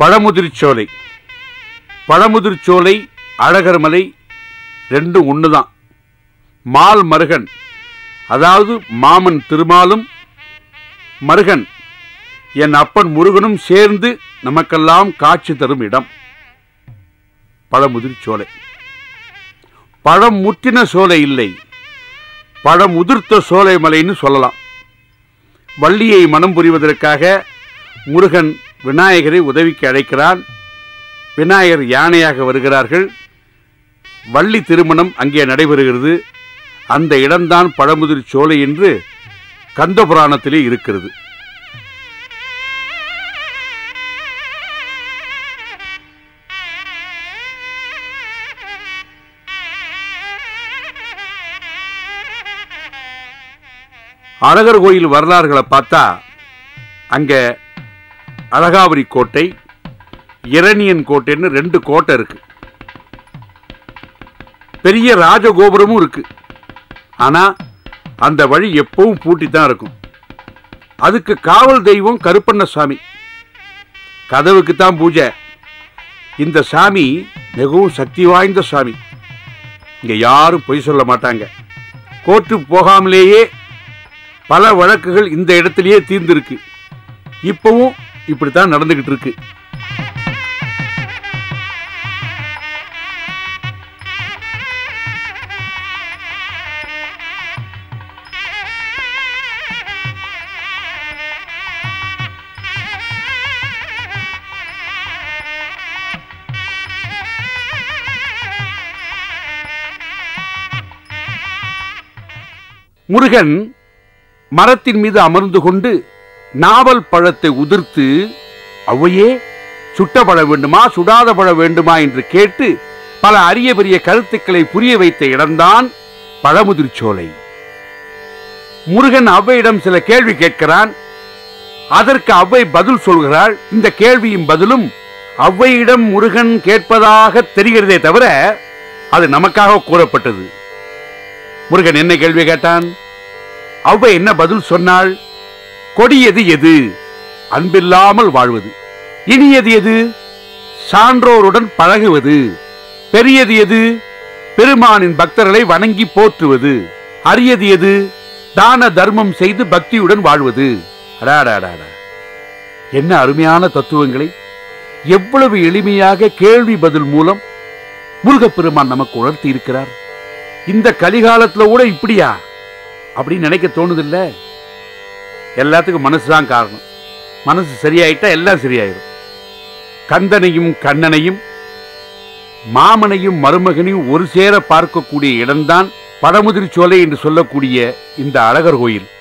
பழமுதிர்ச்சோலை பழமுதிர்ச்சோலை அழகர்மலை ரெண்டும் ஒன்று தான் மால் மருகன் அதாவது மாமன் திருமாலும் மருகன் என் அப்பன் முருகனும் சேர்ந்து நமக்கெல்லாம் காட்சி தரும் இடம் பழமுதிர் சோலை பழம் முற்றின சோலை இல்லை பழம் உதிர்த்த சோலை மலைன்னு சொல்லலாம் வள்ளியை மனம் புரிவதற்காக முருகன் விநாயகரை உதவிக்கு அழைக்கிறான் விநாயகர் யானையாக வருகிறார்கள் வள்ளி திருமணம் அங்கே நடைபெறுகிறது அந்த இடம்தான் பழமுதிர் சோலை என்று கந்த புராணத்திலே இருக்கிறது அழகர் கோயில் வரலாறுகளை பார்த்தா அங்க அழகாபுரி கோட்டை இரணியன் கோட்டைன்னு ரெண்டு கோட்டை இருக்கு பெரிய ராஜகோபுரமும் இருக்கு ஆனா அந்த வழி எப்பவும் பூட்டி தான் இருக்கும் அதுக்கு காவல் தெய்வம் கருப்பண்ணசாமி கதவுக்கு தான் பூஜை இந்த சாமி மிகவும் சக்தி வாய்ந்த சாமி இங்க யாரும் பொய் சொல்ல மாட்டாங்க கோர்ட்டுக்கு போகாமலேயே பல வழக்குகள் இந்த இடத்திலேயே தீர்ந்திருக்கு இப்பவும் இப்படித்தான் நடந்துகிட்டு இருக்கு முருகன் மரத்தின் மீது அமர்ந்து கொண்டு நாவல் பழத்தை உதிர்த்து அவையே சுட்ட பழம் வேண்டுமா சுடாத பழம் வேண்டுமா என்று கேட்டு பல அரிய பெரிய கருத்துக்களை புரிய வைத்த இடம்தான் பழமுதிர் சோலை முருகன் அவ்வையிடம் சில கேள்வி கேட்கிறான் அதற்கு அவ்வை பதில் சொல்கிறாள் இந்த கேள்வியும் பதிலும் அவ்வையிடம் முருகன் கேட்பதாக தெரிகிறதே தவிர அது நமக்காக கூறப்பட்டது முருகன் என்ன கேள்வி கேட்டான் அவ்வை என்ன பதில் சொன்னாள் கொடியது எது அன்பில்லாமல் வாழ்வது இனியது எது சான்றோருடன் பழகுவது பெரியது எது பெருமானின் பக்தர்களை வணங்கி போற்றுவது அரியது எது தான தர்மம் செய்து பக்தியுடன் வாழ்வது அடாடாடாடா என்ன அருமையான தத்துவங்களை எவ்வளவு எளிமையாக கேள்வி பதில் மூலம் முருகப்பெருமான் நமக்கு உணர்த்தி இருக்கிறார் இந்த கலிகாலத்துல கூட இப்படியா அப்படின்னு நினைக்க தோணுதில்ல எல்லாத்துக்கும் மனசு தான் காரணம் மனசு சரியாயிட்டா எல்லாம் சரியாயிடும் கந்தனையும் கண்ணனையும் மாமனையும் மருமகனையும் ஒரு சேர பார்க்கக்கூடிய இடம்தான் பழமுதிர் சோலை என்று சொல்லக்கூடிய இந்த அழகர் கோயில்